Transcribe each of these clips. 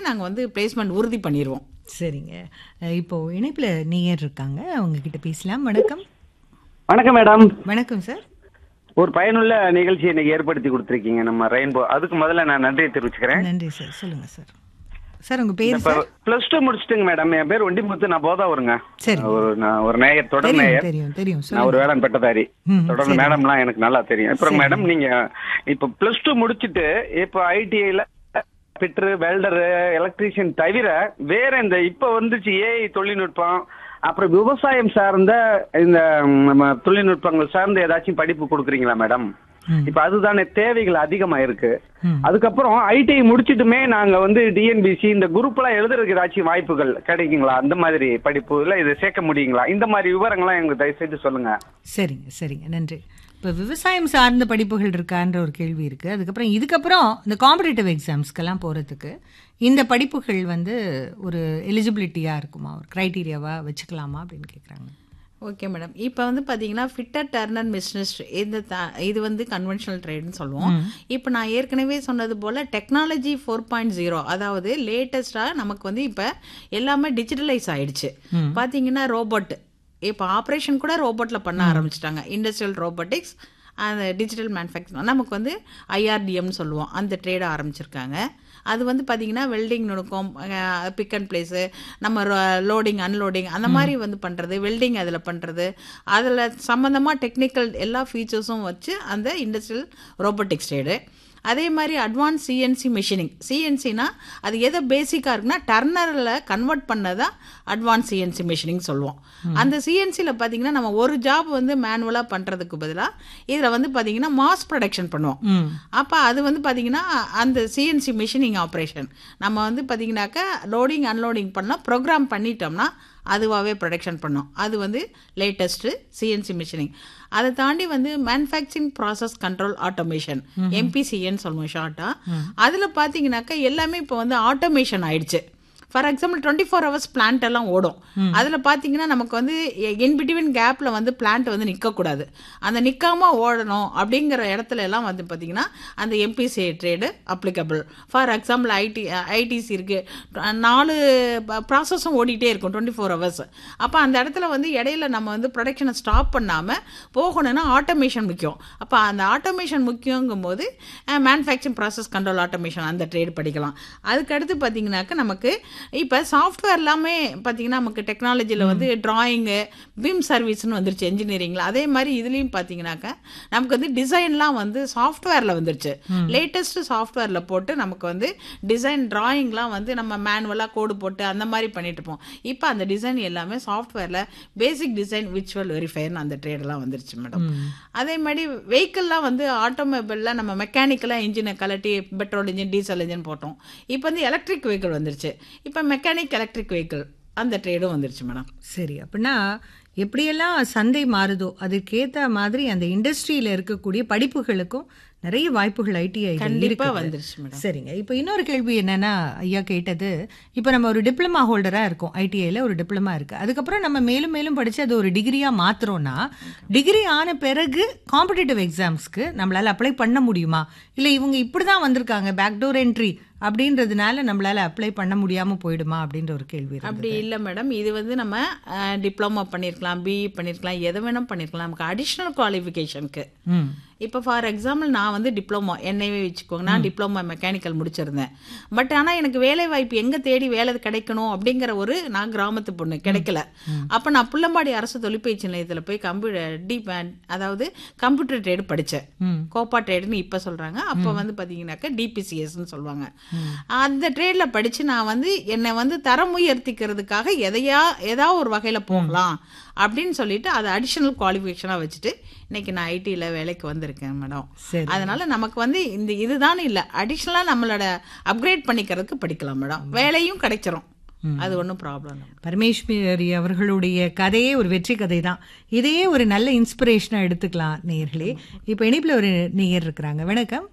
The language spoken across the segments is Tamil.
நாங்கள் வந்து பிளேஸ்மெண்ட் உறுதி பண்ணிடுவோம் சரிங்க அஹ் இப்போ இணைப்புல நேயர் இருக்காங்க அவங்க கிட்ட பேசலாம் வணக்கம் வணக்கம் மேடம் வணக்கம் சார் ஒரு பயனுள்ள நிகழ்ச்சி இன்னைக்கு ஏற்படுத்தி கொடுத்துருக்கீங்க நம்ம ரெயின்போ அதுக்கு முதல்ல நான் நன்றியை தெரிவிச்சுக்கிறேன் நன்றி சார் சொல்லுங்க சார் சார் உங்க பேர் இப்ப சார் பிளஸ் டூ முடிச்சிட்டுங்க மேடம் என் பேர் ஒண்டிமுத்து நான் போதா வருங்க சரி. ஒரு நான் ஒரு நேயர் தொடர் தெரியும் நேயர் தெரியும் தெரியும் நான் ஒரு சொல்லுங்க வேளாண் பட்டதாரி ம், தொடர்ந்து சரி. மேடம்லாம் எனக்கு நல்லா தெரியும் அப்புறம் சரி. மேடம் நீங்க இப்ப பிளஸ் டூ முடிச்சிட்டு இப்ப ஐடிஐல ஃபிட்டர் வெல்டர் எலக்ட்ரீஷியன் தவிர வேற இந்த இப்ப வந்துச்சு ஏஐ தொழில்நுட்பம் அப்புறம் விவசாயம் சார்ந்த இந்த ம், நம்ம தொழில்நுட்பங்கள் சார்ந்த ஏதாச்சும் படிப்பு கொடுக்குறீங்களா மேடம் ம். இப்ப அதுதானே தேவைகள் அதிகமா இருக்கு ம். அதுக்கப்புறம் ஐடிஐ முடிச்சிட்டுமே நாங்க வந்து டிஎன்பிசி இந்த குரூப் எல்லாம் எழுதுறதுக்கு ஏதாச்சும் வாய்ப்புகள் கிடைக்குங்களா அந்த மாதிரி படிப்புல இதை சேர்க்க முடியுங்களா இந்த மாதிரி விவரங்கள்லாம் எங்களுக்கு தயவு செய்து சொல்லுங்க சரிங்க சரிங்க நன்றி இப்போ விவசாயம் சார்ந்த படிப்புகள் இருக்கான்ற ஒரு கேள்வி இருக்கு அதுக்கப்புறம் இதுக்கப்புறம் இந்த காம்படிட்டிவ் எக்ஸாம்ஸ்க்கெல்லாம் போகிறதுக்கு இந்த படிப்புகள் வந்து ஒரு எலிஜிபிலிட்டியாக இருக்குமா ஒரு க்ரைட்டீரியாவா வச்சுக்கலாமா அப்படின்னு கேட்குறாங்க ஓகே மேடம் இப்போ வந்து பார்த்தீங்கன்னா ஃபிட்டர் டர்னர் மிஷினிஸ் இந்த த- இது வந்து கன்வென்ஷனல் ட்ரேட்னு சொல்லுவோம் இப்போ நான் ஏற்கனவே சொன்னது போல் டெக்னாலஜி ஃபோர் பாயிண்ட் ஜீரோ அதாவது லேட்டஸ்ட்டாக நமக்கு வந்து இப்போ எல்லாமே டிஜிட்டலைஸ் ஆயிடுச்சு பார்த்தீங்கன்னா ரோபோட் இப்போ ஆப்ரேஷன் கூட ரோபோட்டில் பண்ண ஆரம்பிச்சிட்டாங்க இண்டஸ்ட்ரியல் ரோபோட்டிக்ஸ் அந்த டிஜிட்டல் மேனுஃபேக்சர் நமக்கு வந்து ஐஆர்டிஎம்னு சொல்லுவோம் அந்த ட்ரேட ஆரம்பிச்சிருக்காங்க அது வந்து பார்த்தீங்கன்னா வெல்டிங் நுணுக்கம் பிக் அண்ட் பிளேஸு நம்ம லோடிங் அன்லோடிங் அந்த மாதிரி வந்து பண்ணுறது வெல்டிங் அதில் பண்ணுறது அதில் சம்மந்தமாக டெக்னிக்கல் எல்லா ஃபீச்சர்ஸும் வச்சு அந்த இண்டஸ்ட்ரியல் ரோபோட்டிக்ஸ் ட்ரேடு அதே மாதிரி அட்வான்ஸ் சிஎன்சி மிஷினிங் சிஎன்சினா அது எதை பேசிக்காக இருக்குன்னா டர்னரில் கன்வெர்ட் பண்ணதான் அட்வான்ஸ் சிஎன்சி மிஷினிங் சொல்லுவோம் அந்த சிஎன்சியில் பார்த்தீங்கன்னா நம்ம ஒரு ஜாப் வந்து மேனுவலாக பண்ணுறதுக்கு பதிலாக இதில் வந்து பார்த்தீங்கன்னா மாஸ் ப்ரொடக்ஷன் பண்ணுவோம் ம் அப்போ அது வந்து பார்த்தீங்கன்னா அந்த சிஎன்சி மிஷினிங் ஆப்ரேஷன் நம்ம வந்து பார்த்தீங்கன்னாக்கா லோடிங் அன்லோடிங் பண்ணால் ப்ரோக்ராம் பண்ணிட்டோம்னா அதுவாகவே ப்ரொடக்ஷன் பண்ணோம் அது வந்து லேட்டஸ்ட்டு சிஎன்சி மிஷினிங் அதை தாண்டி வந்து மேனுஃபேக்சரிங் ப்ராசஸ் கண்ட்ரோல் ஆட்டோமேஷன் எம்பிசிஎன்னு சொல்லுவோம் ஷார்ட்டாக அதில் பார்த்தீங்கன்னாக்கா எல்லாமே இப்போ வந்து ஆட்டோமேஷன் ஆயிடுச்சு for example twenty four hours plant எல்லாம் ஓடும் அதில் பார்த்தீங்கன்னா நமக்கு வந்து இன் பிட்வீன் கேப்பில் வந்து பிளான்ட் வந்து நிற்கக்கூடாது அந்த நிற்காம ஓடணும் அப்படிங்கிற இடத்துல எல்லாம் வந்து பார்த்தீங்கன்னா அந்த MPC trade applicable for example IT ITC இருக்குது நாலு ப்ராசஸும் ஓடிட்டே இருக்கும் டுவெண்ட்டி ஃபோர் ஹவர்ஸ் அப்போ அந்த இடத்துல வந்து இடையில நம்ம வந்து ப்ரொடக்ஷனை ஸ்டாப் பண்ணாமல் போகணும்னா ஆட்டோமேஷன் முக்கியம் அப்போ அந்த ஆட்டோமேஷன் முக்கியங்கும் போது மேனுஃபேக்சரிங் ப்ராசஸ் கண்ட்ரோல் ஆட்டோமேஷன் அந்த ட்ரேட் படிக்கலாம் அதுக்கடுத்து பார்த்தீங்கன்னாக்கா நமக்கு இப்போ சாஃப்ட்வேர் எல்லாமே பார்த்தீங்கன்னா நமக்கு டெக்னாலஜியில் வந்து டிராயிங்கு பிம் சர்வீஸ்னு வந்துருச்சு என்ஜினியரிங்கில் அதே மாதிரி இதுலேயும் பார்த்தீங்கன்னாக்கா நமக்கு வந்து டிசைன்லாம் வந்து சாஃப்ட்வேரில் வந்துருச்சு லேட்டஸ்ட் சாஃப்ட்வேரில் போட்டு நமக்கு வந்து டிசைன் டிராயிங்லாம் வந்து நம்ம மேனுவலாக கோடு போட்டு அந்த மாதிரி பண்ணிட்டு இருப்போம் இப்போ அந்த டிசைன் எல்லாமே சாஃப்ட்வேரில் பேசிக் டிசைன் விர்ச்சுவல் வெரிஃபையர்னு அந்த ட்ரேடெல்லாம் வந்துருச்சு மேடம் அதே மாதிரி வெஹிக்கிள்லாம் வந்து ஆட்டோமொபைலில் நம்ம மெக்கானிக்கலாக இன்ஜினை கலட்டி பெட்ரோல் இன்ஜின் டீசல் இன்ஜின் போட்டோம் இப்போ வந்து எலக்ட்ரிக் வெஹிக்கிள் வந்துருச்சு இப்போ மெக்கானிக் எலக்ட்ரிக் வெஹிக்கிள் அந்த ட்ரேடும் வந்துருச்சு மேடம் சரி அப்படின்னா எப்படியெல்லாம் சந்தை மாறுதோ அதுக்கேற்ற மாதிரி அந்த இண்டஸ்ட்ரியில் இருக்கக்கூடிய படிப்புகளுக்கும் நிறைய வாய்ப்புகள் ஐடிஐ கண்டிப்பா வந்துருச்சு மேடம் சரிங்க இப்போ இன்னொரு கேள்வி என்னன்னா ஐயா கேட்டது இப்போ நம்ம ஒரு டிப்ளமா ஹோல்டராக இருக்கோம் ஐடிஐயில் ஒரு டிப்ளமா இருக்குது அதுக்கப்புறம் நம்ம மேலும் மேலும் படித்து அது ஒரு டிகிரியாக மாத்துறோம்னா டிகிரி ஆன பிறகு காம்படிட்டிவ் எக்ஸாம்ஸ்க்கு நம்மளால் அப்ளை பண்ண முடியுமா இல்லை இவங்க இப்படி தான் வந்திருக்காங்க பேக்டோர் என்ட்ரி அப்படின்றதுனால நம்மளால அப்ளை பண்ண முடியாமல் போயிடுமா அப்படின்ற ஒரு கேள்வி இருக்கு அப்படி இல்லை மேடம் இது வந்து நம்ம டிப்ளமா பண்ணியிருக்கலாம் பிஇ பண்ணியிருக்கலாம் எதை வேணும் பண்ணியிருக்கலாம் நமக்கு அடிஷ்னல் குவாலிஃபிகேஷனுக்கு ம் இப்போ ஃபார் எக்ஸாம்பிள் நான் வந்து டிப்ளமோ என்னையே வச்சுக்கோங்க நான் டிப்ளமோ மெக்கானிக்கல் முடிச்சிருந்தேன் பட் ஆனால் எனக்கு வேலை வாய்ப்பு எங்கே தேடி வேலை கிடைக்கணும் அப்படிங்கிற ஒரு நான் கிராமத்து பொண்ணு கிடைக்கல அப்போ நான் புள்ளம்பாடி அரசு தொழிற்பயிற்சி நிலையத்தில் போய் கம்ப்யூட்டர் டி அதாவது கம்ப்யூட்டர் ட்ரேடு படித்தேன் ம் கோப்பா ட்ரேடுன்னு இப்போ சொல்கிறாங்க அப்போ வந்து பார்த்தீங்கன்னாக்கா டிபிசிஎஸ்ன்னு சொல்லுவாங்க அந்த ட்ரேடில் படித்து நான் வந்து என்னை வந்து தரம் உயர்த்திக்கிறதுக்காக எதையா ஏதாவது ஒரு வகையில் போகலாம் அப்படின்னு சொல்லிட்டு அதை அடிஷனல் குவாலிஃபிகேஷனாக வச்சுட்டு இன்னைக்கு நான் ஐடியில் வேலைக்கு வந்திருக்கேன் மேடம் சரி அதனால நமக்கு வந்து இந்த இதுதான் இல்லை அடிஷ்னலாக நம்மளோட அப்கிரேட் பண்ணிக்கிறதுக்கு படிக்கலாம் மேடம் வேலையும் கிடைச்சிரும் அது ஒன்றும் ப்ராப்ளம் இல்லை பரமேஸ்வரி அவர்களுடைய கதையே ஒரு வெற்றி கதை தான் இதையே ஒரு நல்ல இன்ஸ்பிரேஷனாக எடுத்துக்கலாம் நேயர்களே இப்போ இணைப்பில் ஒரு நேயர் இருக்கிறாங்க வணக்கம்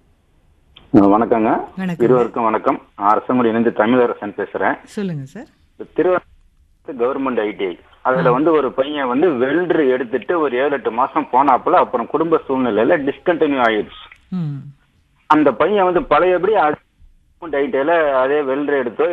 வணக்கங்க வணக்கம் இருவருக்கும் வணக்கம் அரசங்குடி இணைந்து தமிழரசன் பேசுறேன் சொல்லுங்க சார் திருவண்ணாமலை கவர்மெண்ட் ஐடிஐ அதுல வந்து ஒரு பையன் வந்து வெல்டர் எடுத்துட்டு ஒரு ஏழு எட்டு மாசம் போனாப்புல அப்புறம் குடும்ப சூழ்நிலையில டிஸ்கண்டினியூ ஆயிடுச்சு ம் அந்த பையன் வந்து பழையபடி ஐடிஐல அதே வெல்டர் எடுத்தோ